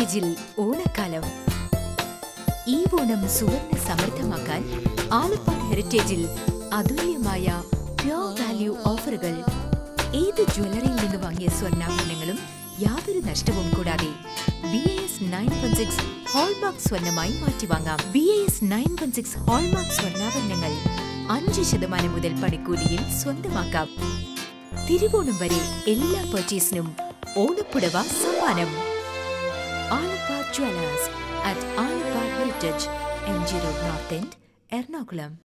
ഹെറിറ്റേജിൽ ഓണക്കാലം ഈ ഓണം സുവർണ സമൃദ്ധമാക്കാൻ ആലപ്പാട് ഹെറിറ്റേജിൽ അതുല്യമായ പ്യോർ വാല്യൂ ഓഫറുകൾ ഏത് ജ്വല്ലറിയിൽ നിന്ന് വാങ്ങിയ സ്വർണ്ണാഭരണങ്ങളും യാതൊരു നഷ്ടവും കൂടാതെ B A S nine one six hallmark സ്വർണ്ണമായി മാറ്റിവാങ്ങാം B A S nine one six hallmark സ്വർണ്ണാഭരണങ്ങൾ അഞ്ച് ശതമാനം മുതൽ പണിക്കൂലിയിൽ സ്വന്തമാക്കാം തിരുവോണം വരെ എല്ലാ പർച്ചേസിനും ഓണപ്പുടവ സമ്മാനം Alappad jewellers at Alappad heritage M G road north end Ernakulam